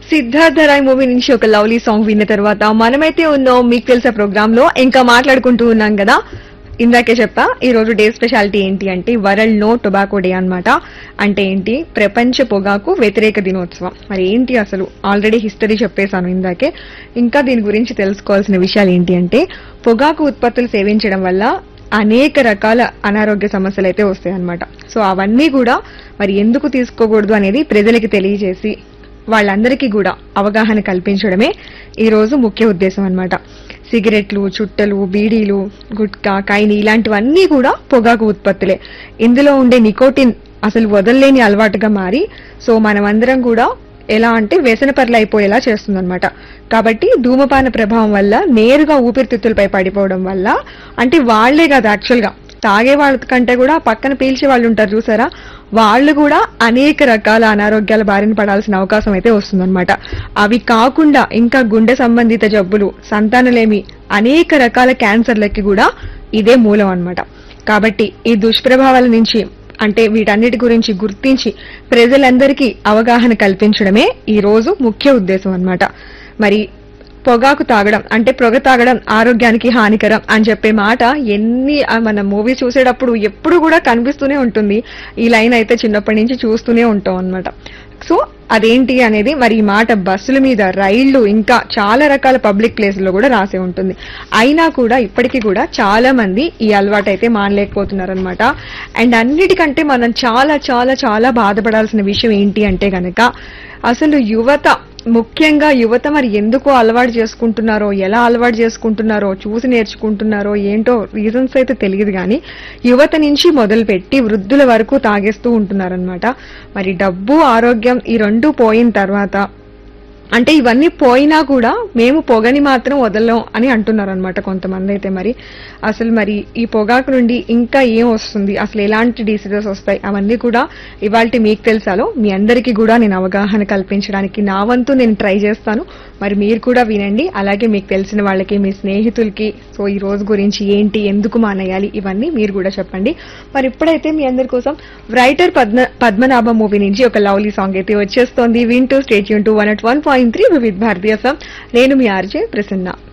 Siddhartha Roy movie నుంచి ఒక lovely song విన్న తర్వాత మనమైతే ఉన్నాం మీకు తెలిసే ప్రోగ్రామ్ లో ఇంకా మాట్లాడుకుంటూ ఉన్నాం కదా ఇందాకే చెప్పా ఈ రోజు డే స్పెషాలిటీ ఏంటి అంటే వరల్డ్ నో టొబాకో డే అన్నమాట అంటే ఏంటి ప్రపంచ పొగాకు వ్యతిరేక దినోత్సవం మరి ఏంటి అసలు ఆల్రెడీ హిస్టరీ చెప్పేశాను ఇందాకే ఇంకా దీని గురించి తెలుసుకోవాల్సిన విషయాలు ఏంటి అంటే పొగాకు ఉత్పత్తులు సేవించడం వల్ల అనేక రకాల అనారోగ్య సమస్యలు అయితే వస్తాయి అన్నమాట సో అవన్నీ కూడా మరి ఎందుకు తీసుకోకూడదు అనేది ప్రజలకి తెలియజేసి వాళ్ళందరికీ కూడా అవగాహన కల్పించడమే ఈ రోజు ముఖ్య ఉద్దేశం అన్నమాట సిగరెట్లు చుట్టలు బీడీలు గుట్కా కైని ఇలాంటివన్నీ కూడా పొగాకు ఉత్పత్తులే ఇందులో ఉండే నికోటిన్ అసలు వదలలేని అలవాటుగా మారి సో మనమందరం కూడా ఎలా అంటే వ్యసనపరులు అయిపోయేలా చేస్తుందన్నమాట కాబట్టి ధూమపాన ప్రభావం వల్ల నేరుగా ఊపిరితిత్తులపై పడిపోవడం వల్ల అంటే వాళ్లే కాదు యాక్చువల్ గా తాగే వాళ్ళ కంటే కూడా పక్కన పీల్చే వాళ్ళు ఉంటారు చూసారా వాళ్ళు కూడా అనేక రకాల అనారోగ్యాల బారిన పడాల్సిన అవకాశం అయితే వస్తుందన్నమాట అవి కాకుండా ఇంకా గుండె సంబంధిత జబ్బులు సంతానలేమి అనేక రకాల క్యాన్సర్లకి కూడా ఇదే మూలం అన్నమాట కాబట్టి ఈ దుష్ప్రభావాల నుంచి అంటే వీటన్నిటి గురించి గుర్తించి ప్రజలందరికీ అవగాహన కల్పించడమే ఈ రోజు ముఖ్య ఉద్దేశం అన్నమాట మరి పొగాకు తాగడం అంటే పొగ తాగడం ఆరోగ్యానికి హానికరం అని చెప్పే మాట ఎన్ని ఆ మన మూవీ చూసేటప్పుడు ఎప్పుడు కూడా కనిపిస్తూనే ఉంటుంది ఈ లైన్ అయితే చిన్నప్పటి నుంచి చూస్తూనే ఉంటాం అన్నమాట సో అదేంటి అనేది మరి ఈ మాట బస్సుల మీద రైళ్లు ఇంకా చాలా రకాల పబ్లిక్ ప్లేసుల్లో కూడా రాసి ఉంటుంది అయినా కూడా ఇప్పటికీ కూడా చాలా మంది ఈ అలవాటు అయితే మానలేకపోతున్నారనమాట అండ్ అన్నిటికంటే మనం చాలా చాలా చాలా బాధపడాల్సిన విషయం ఏంటి అంటే గనక అసలు యువత ముఖ్యంగా యువత మరి ఎందుకు అలవాటు చేసుకుంటున్నారో ఎలా అలవాటు చేసుకుంటున్నారో చూసి నేర్చుకుంటున్నారో ఏంటో రీజన్స్ అయితే తెలియదు కానీ యువత నుంచి మొదలుపెట్టి వృద్ధుల వరకు తాగేస్తూ ఉంటున్నారనమాట మరి డబ్బు ఆరోగ్యం ఈ రెండు పోయిన తర్వాత అంటే ఇవన్నీ పోయినా కూడా మేము పొగని మాత్రం వదలం అని అంటున్నారు అనమాట కొంతమంది అయితే మరి అసలు మరి ఈ పొగాకు నుండి ఇంకా ఏం వస్తుంది అసలు ఎలాంటి డిసీజెస్ వస్తాయి అవన్నీ కూడా ఇవాళ మీకు తెలుసాలో మీ అందరికీ కూడా నేను అవగాహన కల్పించడానికి నా వంతు నేను ట్రై చేస్తాను మరి మీరు కూడా వినండి అలాగే మీకు తెలిసిన వాళ్ళకి మీ స్నేహితులకి సో ఈ రోజు గురించి ఏంటి ఎందుకు మానేయాలి ఇవన్నీ మీరు కూడా చెప్పండి మరి ఇప్పుడైతే మీ అందరి కోసం రైటర్ పద్మ పద్మనాభ మూవీ నుంచి ఒక లవ్లీ సాంగ్ అయితే వచ్చేస్తోంది వింటూ స్టేట్ యూన్ two one at one point three Vividh Bharati నేను మీ ఆర్జే ప్రసన్న